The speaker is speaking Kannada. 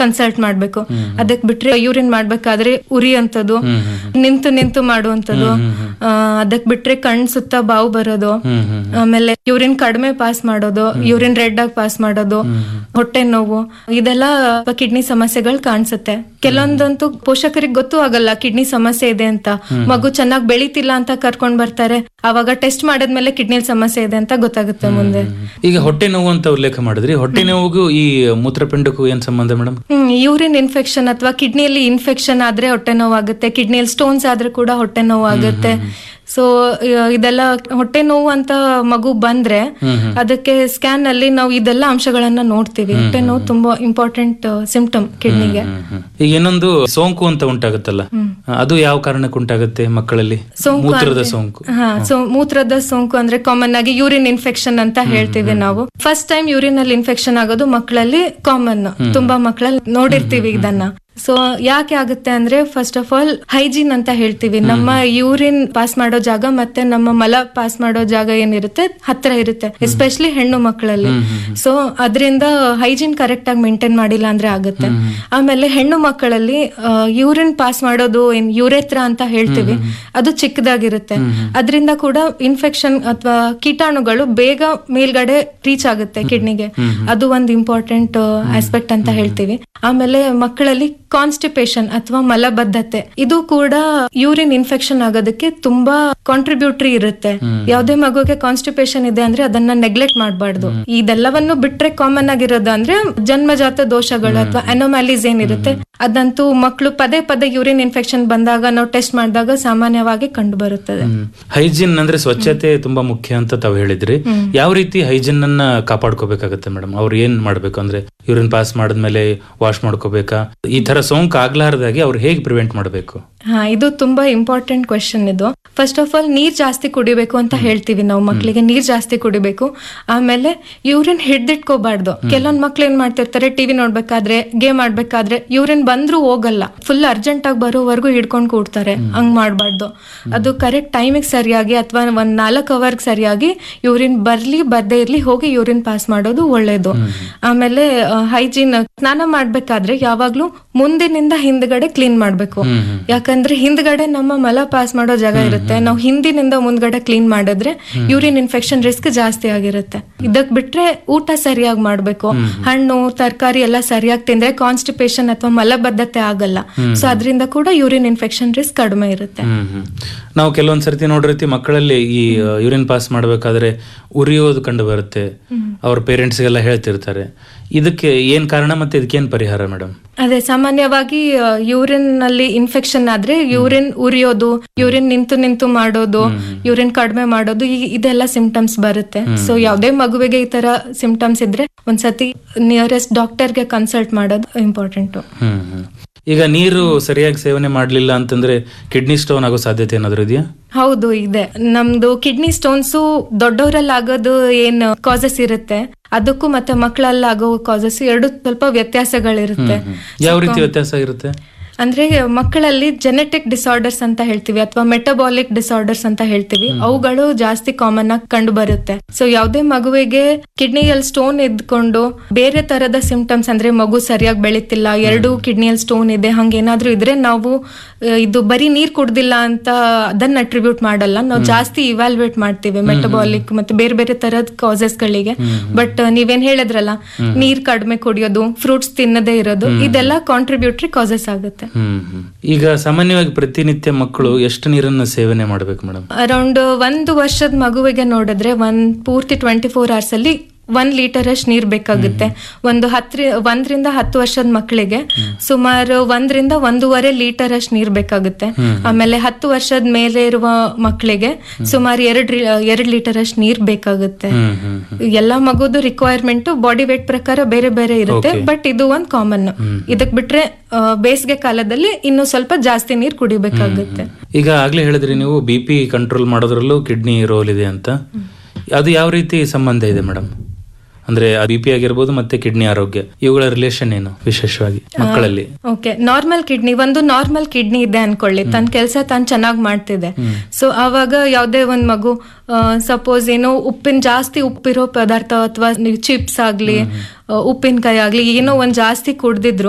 ಕನ್ಸಲ್ಟ್ ಮಾಡ್ಬೇಕು ಅದಕ್ ಬಿಟ್ರೆ ಯೂರಿನ್ ಮಾಡ್ಬೇಕಾದ್ರೆ ಉರಿ ಅಂತದ್ದು ನಿಂತು ನಿಂತು ಮಾಡುವಂತದ್ದು ಆ, ಅದಕ್ ಬಿಟ್ರೆ ಕಣ್ ಸುತ್ತ ಬಾವು ಬರೋದು ಆಮೇಲೆ ಯೂರಿನ್ ಕಡಿಮೆ ಪಾಸ್ ಮಾಡೋದು ಯೂರಿನ್ ರೆಡ್ ಆಗಿ ಪಾಸ್ ಮಾಡೋದು ಹೊಟ್ಟೆ ನೋವು ಇದೆಲ್ಲ ಕಿಡ್ನಿ ಸಮಸ್ಯೆಗಳು ಕಾಣಿಸುತ್ತೆ ಕೆಲವೊಂದಂತೂ ಪೋಷಕರಿಗೆ ಗೊತ್ತೂ ಆಗಲ್ಲ ಕಿಡ್ನಿ ಸಮಸ್ಯೆ ಇದೆ ಅಂತ ಮಗು ಚೆನ್ನಾಗಿ ಬೆಳಿತಿಲ್ಲ ಅಂತ ಕರ್ಕೊಂಡ್ ಬರ್ತಾರೆ ಅವಾಗ ಟೆಸ್ಟ್ ಮಾಡಿದ್ಮೇಲೆ ಕಿಡ್ನಿ ಸಮಸ್ಯೆ ಇದೆ ಅಂತ ಗೊತ್ತಾಗುತ್ತೆ ಮುಂದೆ ಈಗ ಹೊಟ್ಟೆ ನೋವು ಅಂತ ಉಲ್ಲೇಖ ಮಾಡಿದ್ರಿ ಹೊಟ್ಟೆ ನೋವಿಗೂ ಈ ಮೂತ್ರಪಿಂಡಕ್ಕೂ ಏನ್ ಸಂಬಂಧ ಮೇಡಮ್ ಹ್ಮ್ ಯೂರಿನ್ ಇನ್ಫೆಕ್ಷನ್ ಅಥವಾ ಕಿಡ್ನಿಯಲ್ಲಿ ಇನ್ಫೆಕ್ಷನ್ ಆದ್ರೆ ಹೊಟ್ಟೆ ನೋವಾಗುತ್ತೆ ಕಿಡ್ನಿಯಲ್ಲಿ ಸ್ಟೋನ್ಸ್ ಆದ್ರೆ ಕೂಡ ಹೊಟ್ಟೆ ನೋವು ಆಗುತ್ತೆ ಸೊ ಇದೆಲ್ಲ ಹೊಟ್ಟೆ ನೋವು ಅಂತ ಮಗು ಬಂದ್ರೆ ಅದಕ್ಕೆ ಸ್ಕ್ಯಾನ್ ಅಲ್ಲಿ ನಾವು ಇದೆಲ್ಲ ಅಂಶಗಳನ್ನ ನೋಡ್ತೀವಿ ಹೊಟ್ಟೆ ನೋವು ತುಂಬಾ ಇಂಪಾರ್ಟೆಂಟ್ ಸಿಂಪ್ಟಮ್ ಕಿಡ್ನಿಗೆ ಈಗ ಇನ್ನೊಂದು ಸೋಂಕು ಅಂತ ಉಂಟಾಗುತ್ತಲ್ಲ ಅದು ಯಾವ ಕಾರಣಕ್ಕೆ ಉಂಟಾಗುತ್ತೆ ಮಕ್ಕಳಲ್ಲಿ ಸೋಂಕು ಮೂತ್ರದ ಅಂದ್ರೆ- ಸೋಂಕು ಹಾ ಸೊ ಮೂತ್ರದ ಸೋಂಕು ಅಂದ್ರೆ ಕಾಮನ್ ಆಗಿ ಯೂರಿನ್ ಇನ್ಫೆಕ್ಷನ್ ಅಂತ ಹೇಳ್ತೀವಿ ನಾವು ಫಸ್ಟ್ ಟೈಮ್ ಯೂರಿನ್ ಅಲ್ಲಿ ಇನ್ಫೆಕ್ಷನ್ ಆಗೋದು ಮಕ್ಕಳಲ್ಲಿ ಕಾಮನ್ ತುಂಬಾ ಮಕ್ಕಳಲ್ಲಿ ನೋಡಿರ್ತೀವಿ ಇದನ್ನ ಸೊ ಯಾಕೆ ಆಗುತ್ತೆ ಅಂದ್ರೆ ಫಸ್ಟ್ ಆಫ್ ಆಲ್ ಹೈಜೀನ್ ಅಂತ ಹೇಳ್ತೀವಿ ನಮ್ಮ ಯೂರಿನ್ ಪಾಸ್ ಮಾಡೋ ಜಾಗ ಮತ್ತೆ ನಮ್ಮ ಮಲ ಪಾಸ್ ಮಾಡೋ ಜಾಗ ಏನಿರುತ್ತೆ ಹತ್ರ ಇರುತ್ತೆ ಎಸ್ಪೆಷಲಿ ಹೆಣ್ಣು ಮಕ್ಕಳಲ್ಲಿ ಸೊ ಅದರಿಂದ ಹೈಜೀನ್ ಕರೆಕ್ಟ್ ಆಗಿ ಮೇಂಟೈನ್ ಮಾಡಿಲ್ಲ ಅಂದ್ರೆ ಆಗುತ್ತೆ ಆಮೇಲೆ ಹೆಣ್ಣು ಮಕ್ಕಳಲ್ಲಿ ಯೂರಿನ್ ಪಾಸ್ ಮಾಡೋದು ಏನ್ ಯೂರೆತ್ರ ಅಂತ ಹೇಳ್ತೀವಿ ಅದು ಚಿಕ್ಕದಾಗಿರುತ್ತೆ ಅದರಿಂದ ಕೂಡ ಇನ್ಫೆಕ್ಷನ್ ಅಥವಾ ಕೀಟಾಣುಗಳು ಬೇಗ ಮೇಲ್ಗಡೆ ರೀಚ್ ಆಗುತ್ತೆ ಕಿಡ್ನಿಗೆ ಅದು ಒಂದು ಇಂಪಾರ್ಟೆಂಟ್ ಆಸ್ಪೆಕ್ಟ್ ಅಂತ ಹೇಳ್ತೀವಿ ಆಮೇಲೆ ಮಕ್ಕಳಲ್ಲಿ ಕಾನ್ಸ್ಟಿಪೇಷನ್ ಅಥವಾ ಮಲಬದ್ಧತೆ ಇದು ಕೂಡ ಯೂರಿನ್ ಇನ್ಫೆಕ್ಷನ್ ಆಗೋದಕ್ಕೆ ತುಂಬಾ ಕಾಂಟ್ರಿಬ್ಯೂಟರಿ ಇರುತ್ತೆ ಯಾವುದೇ ಮಗುಗೆ ಕಾನ್ಸ್ಟಿಪೇಷನ್ ಇದೆ ಅಂದ್ರೆ ಅದನ್ನ ನೆಗ್ಲೆಕ್ಟ್ ಮಾಡಬಾರ್ದು ಇದೆಲ್ಲವನ್ನು ಬಿಟ್ರೆ ಕಾಮನ್ ಆಗಿರೋದು ಅಂದ್ರೆ ಜನ್ಮಜಾತ ದೋಷಗಳು ಅಥವಾ ಅನೋಮ್ಯಾಲೀಸ್ ಏನಿರುತ್ತೆ ಅದಂತೂ ಮಕ್ಕಳು ಪದೇ ಪದೇ ಯೂರಿನ್ ಇನ್ಫೆಕ್ಷನ್ ಬಂದಾಗ ನಾವು ಟೆಸ್ಟ್ ಮಾಡಿದಾಗ ಸಾಮಾನ್ಯವಾಗಿ ಕಂಡು ಬರುತ್ತದೆ ಹೈಜಿನ್ ಅಂದ್ರೆ ಸ್ವಚ್ಛತೆ ತುಂಬಾ ಮುಖ್ಯ ಅಂತ ತಾವು ಹೇಳಿದ್ರಿ ಯಾವ ರೀತಿ ಹೈಜಿನ್ ಅನ್ನ ಕಾಪಾಡ್ಕೋಬೇಕಾಗತ್ತೆ ಮೇಡಮ್ ಅವ್ರು ಏನ್ ಮಾಡ್ಬೇಕು ಅಂದ್ರೆ ಯೂರಿನ್ ಪಾಸ್ ಮಾಡಿದ್ಮೇಲೆ ವಾಶ್ ಮಾಡ್ಕೋಬೇಕಾ ಈ ತರ ಸೋಂಕು ಆಗ್ಲಾರ್ದಾಗೆ ಅವ್ರು ಹೇಗೆ ಪ್ರಿವೆಂಟ್ ಮಾಡಬೇಕು ಹಾ ಇದು ತುಂಬಾ ಇಂಪಾರ್ಟೆಂಟ್ ಕ್ವೆಶನ್ ಇದು ಫಸ್ಟ್ ಆಫ್ ಆಲ್ ನೀರ್ ಜಾಸ್ತಿ ಕುಡಿಬೇಕು ಅಂತ ಹೇಳ್ತೀವಿ ನಾವು ಮಕ್ಕಳಿಗೆ ನೀರ್ ಜಾಸ್ತಿ ಕುಡಿಬೇಕು ಆಮೇಲೆ ಯೂರಿನ್ ಹಿಡ್ದಿಟ್ಕೋಬಾರ್ದು ಕೆಲವೊಂದ್ ಮಕ್ಳು ಏನ್ ಮಾಡ್ತಿರ್ತಾರೆ ಟಿವಿ ನೋಡ್ಬೇಕಾದ್ರೆ ಗೇಮ್ ಆಡ್ಬೇಕಾದ್ರೆ ಯೂರಿನ್ ಬಂದ್ರೂ ಹೋಗಲ್ಲ ಫುಲ್ ಅರ್ಜೆಂಟ್ ಆಗಿ ಬರೋವರೆಗೂ ಹಿಡ್ಕೊಂಡು ಕೂಡ್ತಾರೆ ಹಂಗ್ ಮಾಡ್ಬಾರ್ದು ಅದು ಕರೆಕ್ಟ್ ಟೈಮಿಗೆ ಸರಿಯಾಗಿ ಅಥವಾ ಒಂದ್ ನಾಲ್ಕು ಅವರ್ಗೆ ಸರಿಯಾಗಿ ಯೂರಿನ್ ಬರ್ಲಿ ಬರ್ದೇ ಇರ್ಲಿ ಹೋಗಿ ಯೂರಿನ್ ಪಾಸ್ ಮಾಡೋದು ಒಳ್ಳೇದು ಆಮೇಲೆ ಹೈಜೀನ್ ಸ್ನಾನ ಮಾಡ್ಬೇಕಾದ್ರೆ ಯಾವಾಗ್ಲೂ ಮುಂದಿನಿಂದ ಹಿಂದ್ಗಡೆ ಕ್ಲೀನ್ ಮಾಡ್ಬೇಕು ಯಾಕಂದ್ರೆ ಹಿಂದ್ಗಡೆ ನಮ್ಮ ಮಲ ಪಾಸ್ ಮಾಡೋ ಜಾಗ ಇರುತ್ತೆ ನಾವು ಹಿಂದಿನಿಂದ ಮುಂದ್ಗಡೆ ಕ್ಲೀನ್ ಮಾಡಿದ್ರೆ ಯೂರಿನ್ ಇನ್ಫೆಕ್ಷನ್ ರಿಸ್ಕ್ ಜಾಸ್ತಿ ಆಗಿರುತ್ತೆ ಇದಕ್ ಬಿಟ್ರೆ ಊಟ ಸರಿಯಾಗಿ ಮಾಡ್ಬೇಕು ಹಣ್ಣು ತರಕಾರಿ ಎಲ್ಲ ಸರಿಯಾಗಿ ತಿಂದ್ರೆ ಕಾನ್ಸ್ಟಿಪೇಷನ್ ಅಥವಾ ಮಲಬದ್ಧತೆ ಆಗಲ್ಲ ಸೊ ಅದರಿಂದ ಕೂಡ ಯೂರಿನ್ ಇನ್ಫೆಕ್ಷನ್ ರಿಸ್ಕ್ ಕಡಿಮೆ ಇರುತ್ತೆ ಹ್ಮ್ ಹ್ಮ್ ನಾವು ಕೆಲವೊಂದ್ ಸರ್ತಿ ನೋಡಿರ್ತೀವಿ ಮಕ್ಕಳಲ್ಲಿ ಈ ಯೂರಿನ್ ಪಾಸ್ ಮಾಡ್ಬೇಕಾದ್ರೆ ಉರಿಯೋದು ಕಂಡು ಬರುತ್ತೆ ಅವ್ರ ಪೇರೆಂಟ್ಸ್ಗೆಲ್ಲ ಹೇಳ್ತಿರ್ತಾರೆ ಇದಕ್ಕೆ ಏನ್ ಕಾರಣ ಮತ್ತೆ ಇದಕ್ಕೇನ್ ಪರಿಹಾರ ಮೇಡಮ್ ಅದೇ ಸಾಮಾನ್ಯವಾಗಿ ಯೂರಿನ್ ನಲ್ಲಿ ಇನ್ಫೆಕ್ಷನ್ ಆದ್ರೆ ಯೂರಿನ್ ಉರಿಯೋದು ಯೂರಿನ್ ನಿಂತು ನಿಂತು ಮಾಡೋದು ಯೂರಿನ್ ಕಡಿಮೆ ಮಾಡೋದು ಈ- ಇದೆಲ್ಲ ಸಿಂಪ್ಟಮ್ಸ್ ಬರುತ್ತೆ ಸೊ ಯಾವ್ದೇ ಮಗುವಿಗೆ ಈ ತರ ಸಿಂಪ್ಟಮ್ಸ್ ಇದ್ರೆ ಒಂದ್ಸತಿ ನಿಯರೆಸ್ಟ್ ಡಾಕ್ಟರ್ಗೆ ಕನ್ಸಲ್ಟ್ ಮಾಡೋದು ಇಂಪಾರ್ಟೆಂಟ್ ಹ್ಮ್ ಹ್ಮ್ ಈಗ ನೀರು ಸರಿಯಾಗಿ ಸೇವನೆ ಮಾಡ್ಲಿಲ್ಲ ಅಂತಂದ್ರೆ ಕಿಡ್ನಿ ಸ್ಟೋನ್ ಆಗೋ ಸಾಧ್ಯತೆ ಏನಾದ್ರು ಇದೆಯಾ ಹೌದು ಇದೆ ನಮ್ದು ಕಿಡ್ನಿ ಸ್ಟೋನ್ಸ್ ದೊಡ್ಡವರಲ್ಲಿ ಆಗೋದು ಏನ್ ಕಾಸಸ್ ಇರುತ್ತೆ ಅದಕ್ಕೂ ಮತ್ತೆ ಮಕ್ಕಳಲ್ಲಿ ಆಗೋ ಕಾಸಸ್ ಎರಡು ಸ್ವಲ್ಪ ವ್ಯತ್ಯಾಸಗಳಿರುತ್ತೆ ಯಾವ ರೀತಿ ವ್ಯತ್ಯಾಸ ಇರುತ್ತೆ ಅಂದ್ರೆ ಮಕ್ಕಳಲ್ಲಿ ಜೆನೆಟಿಕ್ ಡಿಸಾರ್ಡರ್ಸ್ ಅಂತ ಹೇಳ್ತೀವಿ ಅಥವಾ ಮೆಟಬಾಲಿಕ್ ಡಿಸಾರ್ಡರ್ಸ್ ಅಂತ ಹೇಳ್ತೀವಿ ಅವುಗಳು ಜಾಸ್ತಿ ಕಾಮನ್ ಆಗಿ ಕಂಡು ಬರುತ್ತೆ ಸೊ ಯಾವುದೇ ಮಗುವಿಗೆ ಕಿಡ್ನಿಯಲ್ಲಿ ಸ್ಟೋನ್ ಇದ್ಕೊಂಡು ಬೇರೆ ತರದ ಸಿಂಪ್ಟಮ್ಸ್ ಅಂದ್ರೆ ಮಗು ಸರಿಯಾಗಿ ಬೆಳಿತಿಲ್ಲ ಎರಡು ಕಿಡ್ನಿಯಲ್ಲಿ ಸ್ಟೋನ್ ಇದೆ ಹಂಗೇನಾದ್ರೂ ಇದ್ರೆ ನಾವು ಆ, ಇದು ಬರೀ ನೀರ್ ಕುಡ್ದಿಲ್ಲ ಅಂತ ಅದನ್ನ ಅಟ್ರಿಬ್ಯೂಟ್ ಮಾಡಲ್ಲ ನಾವು ಜಾಸ್ತಿ ಇವ್ಯಾಲ್ಯೂಯೇಟ್ ಮಾಡ್ತೀವಿ ಮೆಟಬಾಲಿಕ್ ಮತ್ತೆ ಬೇರೆ ಬೇರೆ ತರದ ಕಾಸಸ್ ಗಳಿಗೆ ಬಟ್ ನೀವೇನ್ ಹೇಳಿದ್ರಲ್ಲ ನೀರ್ ಕಡಿಮೆ ಕುಡಿಯೋದು ಫ್ರೂಟ್ಸ್ ತಿನ್ನದೇ ಇರೋದು ಇದೆಲ್ಲ ಕಾಂಟ್ರಿಬ್ಯೂಟರಿ ಕಾಸಸ್ ಆಗುತ್ತೆ ಹ್ಮ್ ಹ್ಮ್ ಈಗ ಸಾಮಾನ್ಯವಾಗಿ ಪ್ರತಿನಿತ್ಯ ಮಕ್ಕಳು ಎಷ್ಟು ನೀರನ್ನ ಸೇವನೆ ಮಾಡ್ಬೇಕು ಮೇಡಮ್ ಅರೌಂಡ್ ಒಂದು ವರ್ಷದ ಮಗುವಿಗೆ ನೋಡಿದ್ರೆ ಒಂದ್ ಪೂರ್ತಿ ಟ್ವೆಂಟಿ ಫೋರ್ ಅವರ್ಸ್ ಅಲ್ಲಿ ಒಂದ್ ಲೀಟರ್ ಅಷ್ಟು ನೀರ್ ಬೇಕಾಗುತ್ತೆ ಒಂದು ಹತ್ರಿ ಒಂದರಿಂದ ಹತ್ತು ವರ್ಷದ ಮಕ್ಕಳಿಗೆ ಸುಮಾರು ಒಂದರಿಂದ ಒಂದೂವರೆ ಲೀಟರ್ ಅಷ್ಟು ನೀರ್ ಬೇಕಾಗುತ್ತೆ ಆಮೇಲೆ ಹತ್ತು ವರ್ಷದ ಮೇಲೆ ಇರುವ ಮಕ್ಕಳಿಗೆ ಸುಮಾರು ಎರಡ್ ರಿ- ಎರಡ್ ಲೀಟರ್ ಅಷ್ಟು ನೀರ್ ಬೇಕಾಗುತ್ತೆ ಹ್ಮ್ ಹ್ಮ್ ಎಲ್ಲಾ ಮಗುದು ರಿಕ್ವೈರ್ಮೆಂಟ್ ಬಾಡಿ ವೇಟ್ ಪ್ರಕಾರ ಬೇರೆ ಬೇರೆ ಇರುತ್ತೆ ಬಟ್ ಇದು ಒಂದ್ ಕಾಮನ್ ಇದಕ್ ಬಿಟ್ರೆ ಆ, ಬೇಸಿಗೆ ಕಾಲದಲ್ಲಿ ಇನ್ನು ಸ್ವಲ್ಪ ಜಾಸ್ತಿ ನೀರ್ ಕುಡಿಬೇಕಾಗುತ್ತೆ ಈಗ ಆಗ್ಲೇ ಹೇಳಿದ್ರಿ ನೀವು ಬಿ ಪಿ ಕಂಟ್ರೋಲ್ ಮಾಡೋದ್ರಲ್ಲೂ ಕಿಡ್ನಿ ರೋಲ್ ಇದೆ ಅಂತ ಅದು ಯಾವ ರೀತಿ ಸಂಬಂಧ ಇದೆ ಮೇಡಮ್ ಅಂದ್ರೆ ಬಿ ಪಿ ಆಗಿರ್ಬೋದು ಮತ್ತೆ ಕಿಡ್ನಿ ಆರೋಗ್ಯ ಇವುಗಳ ರಿಲೇಷನ್ ಏನು ವಿಶೇಷವಾಗಿ ಮಕ್ಕಳಲ್ಲಿ ಓಕೆ ನಾರ್ಮಲ್ ಕಿಡ್ನಿ ಒಂದು ನಾರ್ಮಲ್ ಕಿಡ್ನಿ ಇದೆ ಅನ್ಕೊಳ್ಳಿ ತನ್ನ ಕೆಲಸ ತಾನು ಚೆನ್ನಾಗಿ ಮಾಡ್ತಿದೆ ಸೊ ಆವಾಗ ಯಾವ್ದೇ ಒಂದ್ ಮಗು ಸಪೋಸ್ ಏನೋ ಉಪ್ಪಿನ ಜಾಸ್ತಿ ಉಪ್ಪಿರೋ ಪದಾರ್ಥ ಅಥವಾ ಚಿಪ್ಸ್ ಆಗ್ಲಿ ಆ, ಉಪ್ಪಿನಕಾಯಿ ಆಗ್ಲಿ ಏನೋ ಒಂದ್ ಜಾಸ್ತಿ ಕುಡ್ದಿದ್ರು